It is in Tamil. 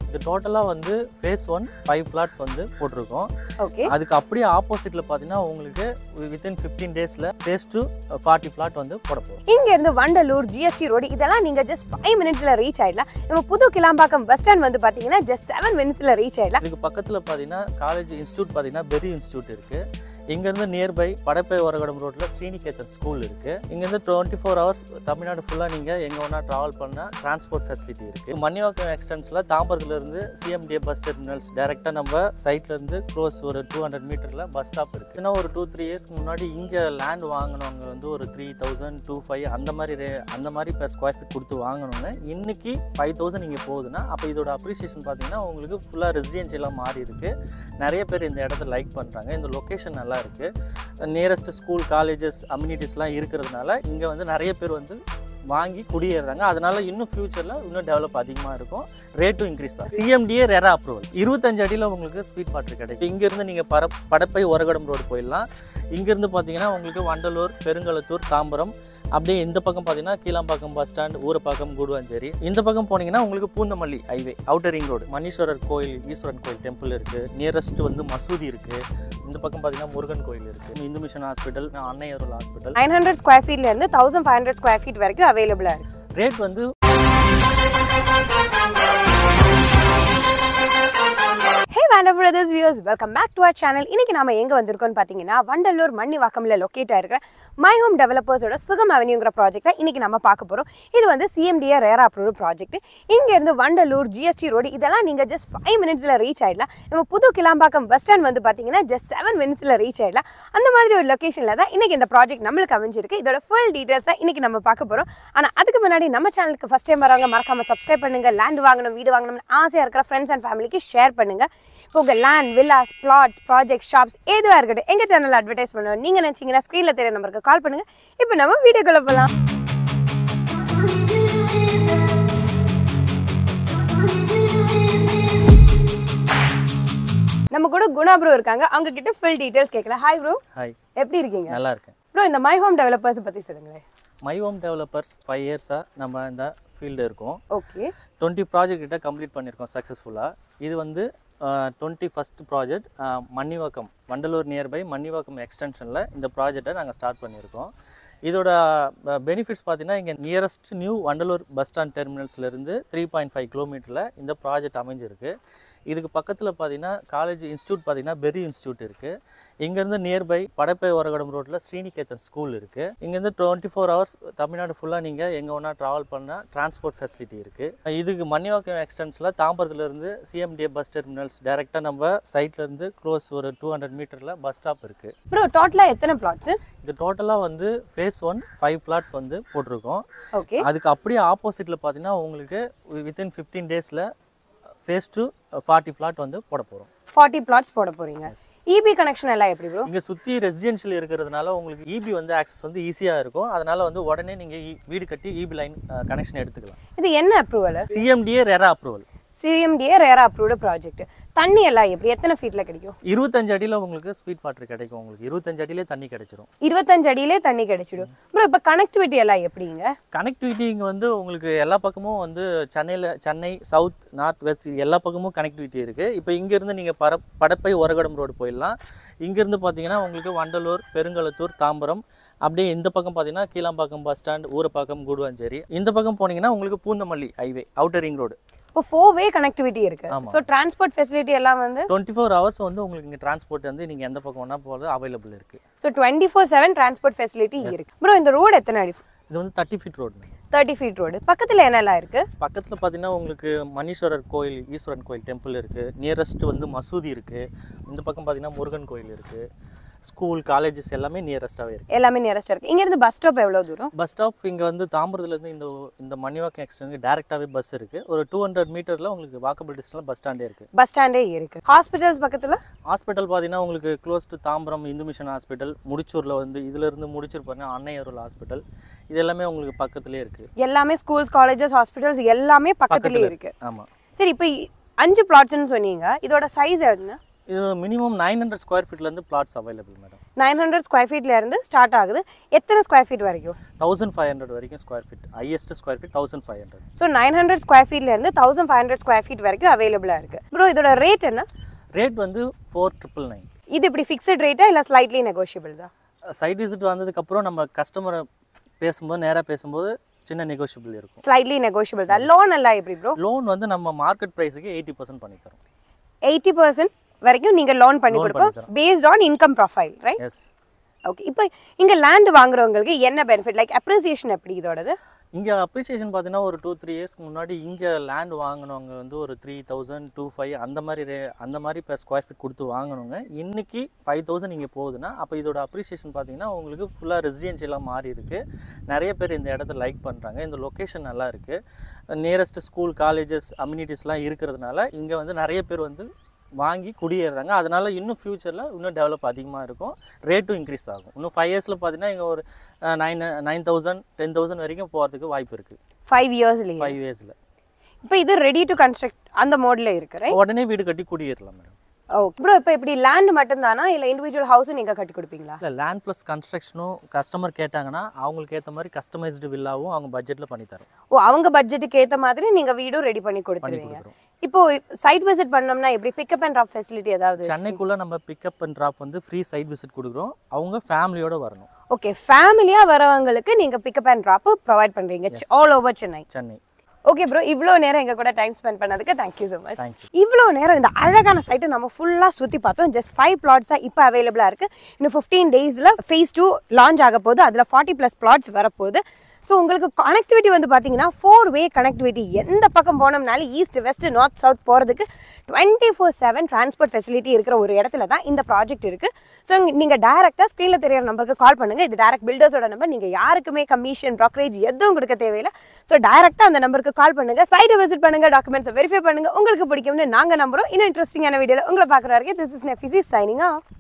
இது டோட்டலாக வந்து ஃபேஸ் ஒன் ஃபைவ் பிளாட்ஸ் வந்து போட்டிருக்கோம் ஓகே அதுக்கு அப்படியே ஆப்போசிட்டில் பார்த்தீங்கன்னா உங்களுக்கு வித்தின் ஃபிஃப்டீன் டேஸில் ஃபேஸ் டூ ஃபார்ட்டி பிளாட் வந்து போட போகிறோம் இங்க இருந்து வண்டலூர் ஜிஎஸ்டி ரோடு இதெல்லாம் நீங்க ஜஸ்ட் ஃபைவ் மினிட்ஸ்ல ரீச் ஆயிடலாம் நம்ம புது கிளாம்பாக்கம் பஸ் ஸ்டாண்ட் வந்து பாத்தீங்கன்னா ஜஸ்ட் செவன் மினிட்ஸ்ல ரீச் ஆயிடலாம் இதுக்கு பக்கத்தில் பார்த்தீங்கன்னா காலேஜ் இன்ஸ்டியூட் பார்த்தீங்கன்னா பெரி இன்ஸ்டியூட் இருக்குது இங்கேருந்து நியர்பை படப்பை ஒரகடம் ரோட்டில் ஸ்ரீனிகேதன் ஸ்கூல் இருக்குது இங்கேருந்து டுவெண்ட்டி ஃபோர் ஹவர்ஸ் தமிழ்நாடு ஃபுல்லாக நீங்கள் எங்கே வேணால் ட்ராவல் பண்ணால் டிரான்ஸ்போர்ட் ஃபெசிலிட்டி இருக்குது மணிவாக்கம் எக்ஸ்டென்ஸில் தாம்பரத்துலேருந்து சிஎம்டிஏ பஸ் டெர்மினல்ஸ் டேரெக்டாக நம்ம சைட்லேருந்து க்ளோஸ் ஒரு டூ ஹண்ட்ரட் மீட்டரில் பஸ் ஸ்டாப் இருக்குது இன்னும் ஒரு டூ த்ரீ இயர்ஸ்க்கு முன்னாடி இங்கே லேண்ட் வாங்கினவங்க வந்து ஒரு த்ரீ தௌசண்ட் டூ ஃபைவ் அந்த மாதிரி ரே- அந்த மாதிரி per ஸ்கொயர் ஃபீட் கொடுத்து வாங்கணும்னு இன்னைக்கு ஃபைவ் தௌசண்ட் இங்கே போகுதுன்னா அப்போ இதோட அப்ரிசியேஷன் பார்த்தீங்கன்னா உங்களுக்கு ஃபுல்லாக ரெசிடென்ஷியலாக மாறி இருக்கு நிறைய பேர் இந்த இடத்த லைக் பண்ணுறாங்க இந்த லொக்கேஷன் நல்லா இருக்குது நியரஸ்ட் ஸ்கூல் காலேஜஸ் அம்யூனிட்டிஸ்லாம் இருக்கிறதுனால இங்கே வந்து நிறைய பேர் வந்து வாங்கி குடியேறாங்க அதனால இன்னும் ஃபியூச்சரில் இன்னும் டெவலப் அதிகமாக இருக்கும் ரேட்டும் இன்க்ரீஸ் ஆகும் சிஎம்டிஏ ரெரா அப்ரூவல் இருபத்தஞ்சு அடியில் உங்களுக்கு ஸ்பீட் வாட்டர் கிடைக்கும் இங்கேருந்து நீங்கள் பர படப்பை ஒரகடம் ரோடு போயிடலாம் இங்கேருந்து பார்த்தீங்கன்னா உங்களுக்கு வண்டலூர் பெருங்கலத்தூர் தாம்பரம் அப்படியே இந்த பக்கம் பார்த்தீங்கன்னா கீழாம்பாக்கம் பஸ் ஸ்டாண்ட் ஊரப்பாக்கம் கூடுவாஞ்சேரி இந்த பக்கம் போனீங்கன்னா உங்களுக்கு Poonamallee highway outer ring road Maniswarar கோயில் ஈஸ்வரன் கோயில் டெம்பிள் இருக்குது நியரஸ்ட் வந்து மசூதி இருக்குது இந்த பக்கம் பார்த்தீங்கன்னா முருகன் கோயில் இருக்குது Hindu mission hospital Annaiyarul hospital nine hundred square ஃபீட்ல இருந்து thousand five hundred square feet வரைக்கும் அவைலபிளா இருக்கு ரேட் வந்து ஹே வேண்ட brothers views welcome back to our channel இன்னைக்கு நாம எங்க வந்திருக்கோம்னு பாத்தீங்கன்னா வண்டலூர் மண்ணிவாக்கம்ல லொக்கேட் ஆயிருக்கிற மை ஹோம் டெவலப்பர்ஸோட சுகம் அவென்யூங்கிற ப்ராஜெக்ட்டை இன்னைக்கு நம்ம பார்க்க போறோம் இது வந்து சிஎம்டிஏ ரேர் அப்ரூவ் ப்ராஜெக்ட் இங்க இருந்து வண்டலூர் ஜிஎஸ்டி ரோடு இதெல்லாம் நீங்க ஜஸ்ட் ஃபைவ் மினிட்ஸ்ல ரீச் ஆயிடலாம் நம்ம புது கிளாம்பாக்கம் பஸ் ஸ்டாண்ட் வந்து பாத்தீங்கன்னா ஜஸ்ட் செவன் மினிட்ஸ்ல ரீச் ஆயிடலாம் அந்த மாதிரி ஒரு லொகேஷன்ல தான் இன்னைக்கு இந்த ப்ராஜெக்ட் நம்மளுக்கு அமைஞ்சிருக்கு இதோட ஃபுல் டீடைல்ஸ் தான் இன்னைக்கு நம்ம பார்க்க போறோம் ஆனா அதுக்கு முன்னாடி நம்ம சேனலுக்கு ஃபர்ஸ்ட் டைம் வரவங்க மறக்காம சப்ஸ்கிரைப் பண்ணுங்க லேண்ட் வாங்கணும் வீடு வாங்கணும்னு ஆசையா இருக்கிற ஃப்ரெண்ட்ஸ் அண்ட் ஃபேமிலிக்கு ஷேர் பண்ணுங்க இப்போ உங்க land villas flats project shops எதுவா இருக்கட்டும் எங்க சேனல் அட்வர்டைஸ் பண்ணணும் நீங்க நினைச்சீங்கன்னா ஸ்க்ரீன்ல தெரிய நம்பருக்கு கால் பண்ணுங்க இப்போ நம்ம வீடியோக்குள்ள போலாம் நம்ம கூட குணா ப்ரோ இருக்காங்க அவங்க கிட்ட ஃபுல் டீடைல்ஸ் கேட்கலாம் ஹாய் ப்ரோ ஹாய் எப்படி இருக்கீங்க நல்லா இருக்கேன் ப்ரோ இந்த மை ஹோம் டெவலப்பர்ஸ் பத்தி சொல்லுங்களேன் மை ஹோம் டெவலப்பர்ஸ் ஃபைவ் இயர்ஸாக நம்ம இந்த ஃபீல்டு இருக்கோம் ஓகே டுவெண்ட்டி ப்ராஜெக்ட் கிட்ட கம்ப்ளீட் பண்ணியிருக்கோம் சக்ஸஸ்ஃபுல்லாக இது வந்து twenty first project Mannivakkam Vandalur nearby Mannivakkam எக்ஸ்டென்ஷனில் இந்த ப்ராஜெக்டை நாங்கள் ஸ்டார்ட் பண்ணியிருக்கோம் இதோட பெனிஃபிட்ஸ் பார்த்தீங்கன்னா இங்கே nearest new Vandalur bus stand டெர்மினல்ஸ்லேருந்து த்ரீ பாயிண்ட் ஃபைவ் கிலோமீட்டரில் இந்த ப்ராஜெக்ட் அமைஞ்சிருக்கு இதுக்கு பக்கத்தில் பார்த்தீங்கன்னா காலேஜ் இன்ஸ்டியூட் பார்த்தீங்கன்னா பெரி இன்ஸ்டியூட் இருக்குது இங்கேருந்து நியர்பை படப்பை ஒரகடம் ரோட்டில் ஸ்ரீனிகேதன் ஸ்கூல் இருக்குது இங்கேருந்து டுவெண்ட்டி ஃபோர் ஹவர்ஸ் தமிழ்நாடு ஃபுல்லாக நீங்கள் எங்கே வேணால் ட்ராவல் பண்ணால் டிரான்ஸ்போர்ட் ஃபெசிலிட்டி இருக்குது இதுக்கு மணிவாக்கம் எக்ஸ்டென்ஸில் தாம்பரத்துலேருந்து சிஎம்டிஏ பஸ் டெர்மினல்ஸ் டேரெக்டாக நம்ம சைட்லேருந்து க்ளோஸ் ஒரு டூ ஹண்ட்ரட் மீட்டரில் பஸ் ஸ்டாப் இருக்குது ப்ரோ டோட்டலா எத்தனை பிளாட்ஸ் இது டோட்டலாக வந்து ஃபேஸ் ஒன் ஃபைவ் பிளாட்ஸ் வந்து போட்டிருக்கோம் ஓகே அதுக்கு அப்படியே ஆப்போசிட்டில் பார்த்தீங்கன்னா உங்களுக்கு வித்தின் ஃபிஃப்டீன் டேஸில் ஃபேஸ் டூ ஃபார்ட்டி பிளாட் வந்து போட போகிறோம் ஃபார்ட்டி பிளாட்ஸ் போட போறீங்க இபி கனெக்ஷன் எல்லாம் எப்படி ப்ரோ இங்கே சுற்றி ரெசிடென்ஷியல் இருக்கிறதுனால உங்களுக்கு இபி வந்து ஆக்சஸ் வந்து ஈஸியாக இருக்கும் அதனால வந்து உடனே நீங்கள் வீடு கட்டி இபி லைன் கனெக்ஷன் எடுத்துக்கலாம் இது என்ன approval CMDA RERA approval CMDA RERA approved project தண்ணி எல்லாம் எப்படி எத்தனை ஃபீட்ல கிடைக்கும் இருபத்தஞ்சு அடியில் உங்களுக்கு ஸ்வீட் வாட்டர் கிடைக்கும் உங்களுக்கு இருபத்தஞ்சு அடியிலே தண்ணி கிடைச்சிரும் இருபத்தஞ்சு அடியிலே தண்ணி கிடைச்சிடும் ப்ரோ இப்போ கனெக்டிவிட்டி எல்லாம் எப்படிங்க கனெக்டிவிட்டி இங்கே வந்து உங்களுக்கு எல்லா பக்கமும் வந்து சென்னையில் சென்னை சவுத் நார்த் வெஸ்ட் எல்லா பக்கமும் கனெக்டிவிட்டி இருக்குது இப்போ இங்கேருந்து நீங்கள் பர படப்பை ஒரகடம் ரோடு போயிடலாம் இங்கேருந்து பார்த்தீங்கன்னா உங்களுக்கு வண்டலூர் பெருங்கலத்தூர் தாம்பரம் அப்படியே இந்த பக்கம் பார்த்தீங்கன்னா கீழாம்பாக்கம் பஸ் ஸ்டாண்ட் ஊரப்பாக்கம் கூடுவாஞ்சேரி இந்த பக்கம் போனீங்கன்னா உங்களுக்கு Poonamallee highway outer ring road இப்போ ஃபோர் வே கனெக்டிவிட்டி இருக்கு ஆமா. ஸோ டிரான்ஸ்போர்ட் ஃபெசிலிட்டி எல்லாம் வந்து டுவெண்ட்டி ஃபோர் ஹவர்ஸ் வந்து உங்களுக்கு இங்கே டிரான்ஸ்போர்ட் வந்து நீங்கள் எந்த பக்கம் வேணால் போகிறது அவைலபிள் இருக்குது so twenty four seven transport facility இருக்கு ப்ரோ இந்த ரோடு எத்தனை அடி இது வந்து thirty feet road thirty feet road பக்கத்துல என்னெல்லாம் இருக்கு பக்கத்தில் பார்த்தீங்கன்னா உங்களுக்கு மணீஸ்வரர் கோயில் ஈஸ்வரன் கோயில் டெம்பிள் இருக்குது நியரஸ்ட் வந்து மசூதி இருக்குது இந்த பக்கம் பார்த்தீங்கன்னா முருகன் கோயில் இருக்குது ஸ்கூல் காலேஜஸ் எல்லாமே நியரஸ்ட்டாகவே இருக்குது எல்லாமே நியரஸ்டா இருக்கு இங்க இருந்து பஸ் ஸ்டாப் எவ்வளவு தூரம் பஸ் ஸ்டாப் இங்கே வந்து தாம்பரத்துலேருந்து இந்த இந்த மணிவாக்கம் எக்ஸ்டென்க்கு டேரெக்டாகவே பஸ் இருக்குது ஒரு டூ ஹண்ட்ரட் மீட்டரில் உங்களுக்கு வாக்கபிள் டிஸ்டன்ஸில் பஸ் ஸ்டாண்டே இருக்குது பஸ் ஸ்டாண்டே இருக்கு ஹாஸ்பிட்டல்ஸ் பக்கத்துல ஹாஸ்பிட்டல் பார்த்தீங்கன்னா உங்களுக்கு close to Tambaram Hindu mission hospital முடிச்சூரில் வந்து இதிலிருந்து முடிச்சூர் பாருங்க அன்னையருள் ஹாஸ்பிட்டல் இது எல்லாமே உங்களுக்கு பக்கத்துலேயே இருக்குது எல்லாமே ஸ்கூல்ஸ் காலேஜஸ் ஹாஸ்பிட்டல்ஸ் எல்லாமே பக்கத்துலயே இருக்கு ஆமாம் சரி இப்போ இ- அஞ்சு பிளாட்ஸ்னு சொன்னீங்க இதோட சைஸ் என்ன இது மினிமம் நைன் ஹண்ட்ரட் ஸ்கொயர் ஃபீட்லேருந்து flats available madam nine hundred square ஃபீட்ல இருந்து ஸ்டார்ட் ஆகுது எத்தனை ஸ்கொயர் ஃபீட் வரைக்கும் தௌசண்ட் ஃபைவ் ஹண்ட்ரட் வரைக்கும் square feet highest square feet thousand five hundred so nine hundred square ஃபீட்ல இருந்து thousand five hundred square feet வரைக்கும் அவைலபிளாக இருக்கு ப்ரோ இதோட ரேட் என்ன ரேட் வந்து ஃபோர் ட்ரிபிள் நைன் இது இப்படி ஃபிக்ஸட் ரேட்டா இல்லை ஸ்லைட்லி நெகோஷியபிள் தான் சைட் விசிட் வந்ததுக்கப்புறம் நம்ம கஸ்டமரை பேசும்போது நேராக பேசும்போது சின்ன நெகோஷியபிள் இருக்கும் ஸ்லைட்லி நெகோஷியபிள் தான் லோன் எல்லாம் எப்படி ப்ரோ லோன் வந்து நம்ம மார்க்கெட் ப்ரைஸுக்கு எயிட்டி பர்சன்ட் பண்ணி தரோம் எயிட்டி பர்சன்ட் வரைக்கும் நீங்க லோன் பண்ணி Loan கொடுப்போம் பண்ணி based on income profile right yes okay இப்போ இங்க லேண்ட் வாங்குறவங்களுக்கு என்ன பெனிஃபிட் லைக் அப்ரிசியேஷன் எப்படி இதோடது இங்கே அப்ரிசியேஷன் பார்த்தீங்கன்னா ஒரு டூ த்ரீ இயர்ஸ்க்கு முன்னாடி இங்கே லேண்ட் வாங்கினவங்க வந்து ஒரு த்ரீ தௌசண்ட் டூ ஃபைவ் அந்த மாதிரி ரே அந்த மாதிரி இப்போ ஸ்கொயர் ஃபீட் கொடுத்து வாங்கினவங்க இன்னைக்கு ஃபைவ் தௌசண்ட் இங்கே போகுதுன்னா அப்போ இதோட அப்ரிசியேஷன் பார்த்தீங்கன்னா உங்களுக்கு ஃபுல்லாக ரெசிடென்ஷியலாக மாறி இருக்கு நிறைய பேர் இந்த இடத்த லைக் பண்ணுறாங்க இந்த லொக்கேஷன் நல்லா இருக்குது நியரஸ்ட் ஸ்கூல் காலேஜஸ் அம்யூனிட்டிஸ்லாம் இருக்கிறதுனால இங்கே வந்து நிறைய பேர் வந்து வாங்கி குடியேறுறாங்க அதனால இன்னும் ஃப்யூச்சரில் இன்னும் டெவலப் அதிகமாக இருக்கும் ரேட்டும் இன்க்ரீஸ் ஆகும் இன்னும் ஃபைவ் இயர்ஸில் பார்த்தீங்கன்னா இங்கே ஒரு nine nine thousand ten thousand வரைக்கும் போகிறதுக்கு வாய்ப்பு இருக்குது ஃபைவ் இயர்ஸ்லயே ஃபைவ் இயர்ஸில் இப்போ இது ரெடி டு கன்ஸ்ட்ரக்ட் அந்த மோட்ல இருக்கு ரைட் உடனே வீடு கட்டி குடியேறலாம் மேடம் ஓகே ப்ரோ இப்போ இப்படி லேண்ட் மட்டும்தானா இல்ல இண்டிவிஜுவல் ஹவுஸும் நீங்க கட்டி கொடுப்பீங்களா இல்லை லேண்ட் ப்ளஸ் கன்ஸ்ட்ரக்ஷனும் கஸ்டமர் கேட்டாங்கன்னா அவங்களுக்கு ஏற்ற மாதிரி கஸ்டமைஸ்டு வில்லாவும் அவங்க பட்ஜெட்டில் பண்ணி தரோம் ஓ அவங்க பட்ஜெட்டுக்கு ஏத்த மாதிரி நீங்க வீடும் ரெடி பண்ணி பண்ணி கொடுத்துருவீங்க கொடுக்குறோம் இப்போ சைட் விசிட் பண்ணோம்னா எப்படி பிக்கப் அண்ட் ட்ராப் ஃபெசிலிட்டி ஏதாவது சென்னைக்குள்ளே நம்ம பிக்கப் அண்ட் ட்ராப் வந்து ஃப்ரீ சைட் விசிட் கொடுக்குறோம் அவங்க ஃபேமிலியோட வரணும் ஓகே ஃபேமிலியா வரவங்களுக்கு நீங்க பிக்கப் அண்ட் ட்ராப் ப்ரொவைட் பண்றீங்க all over Chennai Chennai okay bro இவ்வளோ நேரம் எங்க கூட டைம் ஸ்பெண்ட் பண்ணதுக்கு தேங்க்யூ ஸோ மச் தேங்க்யூ இவ்வளோ நேரம் இந்த அழகான சைட்டை நம்ம ஃபுல்லாக சுற்றி பார்த்தோம் ஜஸ்ட் ஃபைவ் பிளாட்ஸ் தான் இப்போ அவைலபிளாக இருக்குது இன்னும் ஃபிஃப்டீன் டேஸில் ஃபேஸ் டூ லான்ச் ஆக போகுது அதில் ஃபார்ட்டி ப்ளஸ் பிளாட்ஸ் வரப்போகுது ஸோ உங்களுக்கு கனெக்டிவிட்டி வந்து பார்த்தீங்கன்னா ஃபோர் வே கனெக்டிவிட்டி எந்த பக்கம் போனோம்னாலும் ஈஸ்ட் வெஸ்ட் நார்த் சவுத் போகிறதுக்கு twenty four seven transport facility இருக்கிற ஒரு இடத்துல தான் இந்த ப்ராஜெக்ட் இருக்குது ஸோ நீங்கள் டேரெக்டாக ஸ்க்ரீனில் தெரியிற நம்பருக்கு கால் பண்ணுங்கள் இது டேரக்ட் பில்டர்ஸோட நம்பர் நீங்கள் யாருக்குமே கமிஷன் ப்ரோக்கரேஜ் எதுவும் கொடுக்க தேவையில்லை ஸோ டேரெக்டாக அந்த நம்பருக்கு கால் பண்ணுங்கள் சைட்டை விசிட் பண்ணுங்கள் டாக்குமெண்ட்ஸை வெரிஃபை பண்ணுங்கள் உங்களுக்கு பிடிக்கும்னு நாங்கள் நம்புறோம் இன்னும் இன்ட்ரெஸ்டிங்கான வீடியோவில் உங்களை பார்க்குறாரு திஸ் இஸ் நெஃபிசி சைனிங் ஆஃப்